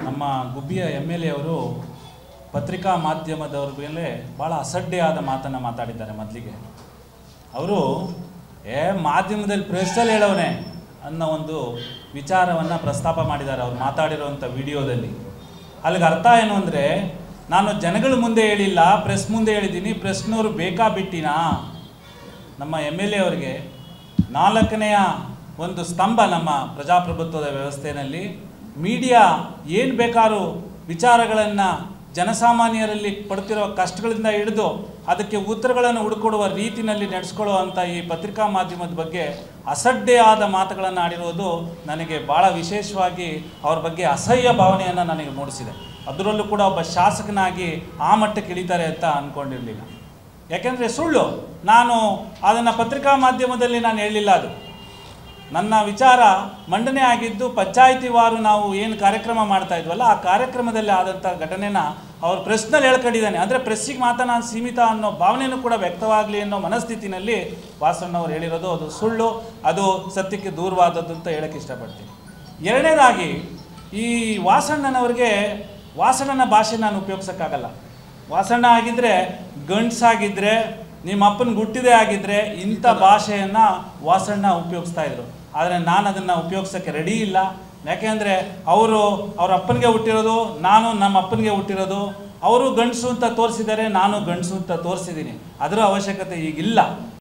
ನಮ್ಮ ಗುಬ್ಬಿಯ M L A ಅವರು ಪತ್ರಿಕಾ ಮಾಧ್ಯಮದವ್ರ ಮೇಲೆ ಭಾಳ ಅಸಡ್ಡೆಯಾದ ಮಾತನ್ನು ಮಾತಾಡಿದ್ದಾರೆ ಮೊದಲಿಗೆ ಅವರು ಏ ಮಾಧ್ಯಮದಲ್ಲಿ ಪ್ರೆಸ್ಸಲ್ಲಿ ಹೇಳೋನೆ ಅನ್ನೋ ಒಂದು ವಿಚಾರವನ್ನು ಪ್ರಸ್ತಾಪ ಮಾಡಿದ್ದಾರೆ ಅವ್ರು ಮಾತಾಡಿರೋವಂಥ ವಿಡಿಯೋದಲ್ಲಿ ಅಲ್ಲಿಗೆ ಅರ್ಥ ಏನು ಅಂದರೆ ನಾನು ಜನಗಳ ಮುಂದೆ ಹೇಳಿಲ್ಲ ಪ್ರೆಸ್ ಮುಂದೆ ಹೇಳಿದ್ದೀನಿ ಪ್ರೆಸ್ನವರು ಬೇಕಾ ಬಿಟ್ಟಿನಾ ನಮ್ಮ ಎಮ್ ಎಲ್ ಎ ಅವರಿಗೆ ನಾಲ್ಕನೆಯ ಒಂದು ಸ್ತಂಭ ನಮ್ಮ ಪ್ರಜಾಪ್ರಭುತ್ವದ ವ್ಯವಸ್ಥೆಯಲ್ಲಿ ಮೀಡಿಯಾ ಏನು ಬೇಕಾದ್ರೂ ವಿಚಾರಗಳನ್ನು ಜನಸಾಮಾನ್ಯರಲ್ಲಿ ಪಡ್ತಿರೋ ಕಷ್ಟಗಳಿಂದ ಹಿಡಿದು ಅದಕ್ಕೆ ಉತ್ತರಗಳನ್ನು ಹುಡುಕೊಡುವ ರೀತಿಯಲ್ಲಿ ನಡೆಸ್ಕೊಳ್ಳುವಂಥ ಈ ಪತ್ರಿಕಾ ಮಾಧ್ಯಮದ ಬಗ್ಗೆ ಅಸಡ್ಡೆಯಾದ ಮಾತುಗಳನ್ನು ಆಡಿರೋದು ನನಗೆ ಭಾಳ ವಿಶೇಷವಾಗಿ ಅವ್ರ ಬಗ್ಗೆ ಅಸಹ್ಯ ಭಾವನೆಯನ್ನು ನನಗೆ ಮೂಡಿಸಿದೆ ಅದರಲ್ಲೂ ಕೂಡ ಒಬ್ಬ ಶಾಸಕನಾಗಿ ಆ ಮಟ್ಟಕ್ಕೆ ಇಳಿತಾರೆ ಅಂತ ಅಂದ್ಕೊಂಡಿರಲಿಲ್ಲ ಯಾಕೆಂದರೆ ಸುಳ್ಳು ನಾನು ಅದನ್ನು ಪತ್ರಿಕಾ ಮಾಧ್ಯಮದಲ್ಲಿ ನಾನು ಹೇಳಲಿಲ್ಲ ಅದು ನನ್ನ ವಿಚಾರ ಮಂಡನೆ ಆಗಿದ್ದು ಪಂಚಾಯಿತಿವಾರು ನಾವು ಏನು ಕಾರ್ಯಕ್ರಮ ಮಾಡ್ತಾ ಇದ್ವಲ್ಲ ಆ ಕಾರ್ಯಕ್ರಮದಲ್ಲಿ ಆದಂಥ ಘಟನೆನ ಅವ್ರು ಪ್ರೆಸ್ನಲ್ಲಿ ಹೇಳ್ಕೊಂಡಿದ್ದಾನೆ ಅಂದರೆ ಪ್ರೆಸ್ಸಿಗೆ ಮಾತ್ರ ನಾನು ಸೀಮಿತ ಅನ್ನೋ ಭಾವನೆಯೂ ಕೂಡ ವ್ಯಕ್ತವಾಗಲಿ ಅನ್ನೋ ಮನಸ್ಥಿತಿನಲ್ಲಿ ವಾಸಣ್ಣವ್ರು ಹೇಳಿರೋದು ಅದು ಸುಳ್ಳು ಅದು ಸತ್ಯಕ್ಕೆ ದೂರವಾದದ್ದು ಅಂತ ಹೇಳಕ್ಕೆ ಇಷ್ಟಪಡ್ತೀನಿ ಎರಡನೇದಾಗಿ ಈ ವಾಸಣ್ಣನವ್ರಿಗೆ ವಾಸಣ್ಣನ ಭಾಷೆ ನಾನು ಉಪಯೋಗಿಸೋಕ್ಕಾಗಲ್ಲ ವಾಸಣ್ಣ ಆಗಿದ್ದರೆ ಗಂಡ್ಸಾಗಿದ್ದರೆ ನಿಮ್ಮ ಅಪ್ಪನ ಹುಟ್ಟಿದೆ ಆಗಿದ್ದರೆ ಇಂಥ ಭಾಷೆಯನ್ನು ವಾಸಣ್ಣ ಉಪಯೋಗಿಸ್ತಾ ಇದ್ರು ಆದರೆ ನಾನು ಅದನ್ನು ಉಪಯೋಗಿಸೋಕ್ಕೆ ರೆಡಿ ಇಲ್ಲ ಯಾಕೆಂದರೆ ಅವರು ಅವ್ರ ಅಪ್ಪನಿಗೆ ಹುಟ್ಟಿರೋದು ನಾನು ನಮ್ಮ ಅಪ್ಪನಿಗೆ ಹುಟ್ಟಿರೋದು ಅವರು ಗಂಡಸು ಅಂತ ತೋರಿಸಿದ್ದಾರೆ ನಾನು ಗಂಡಸು ಅಂತ ತೋರಿಸಿದ್ದೀನಿ ಅದರ ಅವಶ್ಯಕತೆ ಈಗಿಲ್ಲ